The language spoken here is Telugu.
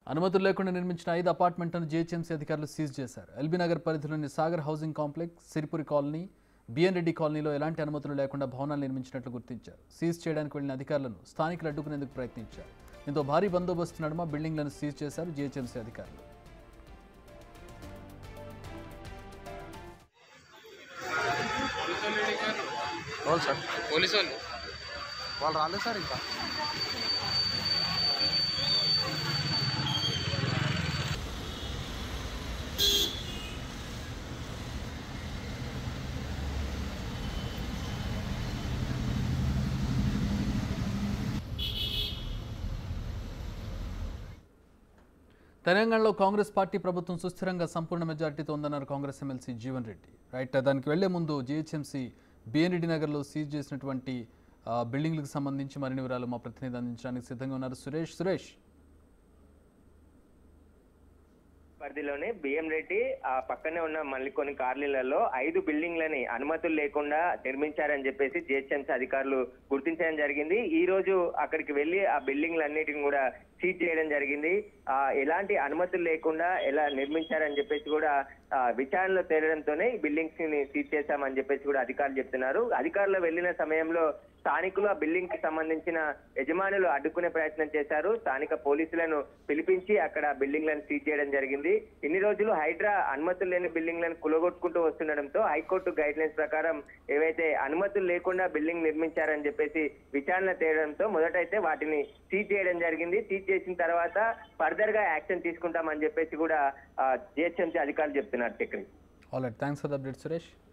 అనుమతులు లేకుండా నిర్మించిన ఐదు అపార్ట్మెంట్లను జీహెచ్ఎంసీ అధికారులు సీజ్ చేశారు ఎల్బీ నగర్ పరిధిలోని Sagar housing complex Siripuri colony BN Reddy కాలనీలో ఎలాంటి అనుమతులు లేకుండా భవనాలు నిర్మించినట్లు గుర్తించారు సీజ్ చేయడానికి వెళ్లిన అధికారులను స్థానికులు అడ్డుకునేందుకు ప్రయత్నించారు దీంతో భారీ బందోబస్తు నడుమ బిల్డింగ్లను సీజ్ చేశారు జీహెచ్ఎంసీ అధికారులు అవును సార్ పోలీసు వాళ్ళు వాళ్ళు రాలేదు సార్ ఇంకా తెలంగాణలో కాంగ్రెస్ పార్టీ ప్రభుత్వం సుస్థిరంగా సంపూర్ణ మెజార్టీతో ఉందన్నారు Congress MLC Jeevan Reddy right దానికి వెళ్లే ముందు జీహెచ్ఎంసీ బిఎన్ రెడ్డి నగర్లో సీజ్ చేసినటువంటి ఆ, బిల్డింగ్లకు సంబంధించి మరిన్ని వివరాలు మా ప్రతినిధి అందించడానికి సిద్ధంగా ఉన్నారు సురేష్ సురేష్ పరిధిలోనే బిఎం రెడ్డి ఆ పక్కనే ఉన్న మళ్ళీ కొన్ని కాలనీలలో ఐదు బిల్డింగ్లని అనుమతులు లేకుండా నిర్మించారని చెప్పేసి జిహెచ్ఎంసీ అధికారులు గుర్తించడం జరిగింది ఈ రోజు అక్కడికి వెళ్లి ఆ బిల్డింగ్లన్నిటిని కూడా సీజ్ చేయడం జరిగింది ఆ ఎలాంటి అనుమతులు లేకుండా ఎలా నిర్మించారని చెప్పేసి కూడా ఆ, విచారణలో తేలడంతోనే ఈ బిల్డింగ్స్ ని సీజ్ చేశామని చెప్పేసి కూడా అధికారులు చెప్తున్నారు అధికారులు వెళ్లిన సమయంలో స్థానికులు ఆ బిల్డింగ్ కి సంబంధించిన యజమానులు అడ్డుకునే ప్రయత్నం చేశారు స్థానిక పోలీసులను పిలిపించి అక్కడ బిల్డింగ్లను సీజ్ చేయడం జరిగింది ఇన్ని రోజులు హైడ్రా అనుమతులు లేని బిల్డింగ్లను కులగొట్టుకుంటూ వస్తుండడంతో హైకోర్టు గైడ్ లైన్స్ ప్రకారం ఏవైతే అనుమతులు లేకుండా బిల్డింగ్ నిర్మించారని చెప్పేసి విచారణ తేయడంతో మొదటైతే వాటిని సీజ్ చేయడం జరిగింది సీజ్ చేసిన తర్వాత ఫర్దర్ గా యాక్షన్ తీసుకుంటామని చెప్పేసి కూడా జిహెచ్ఎంసీ అధికారులు చెప్తున్నారు Chakri all right thanks for the update Suresh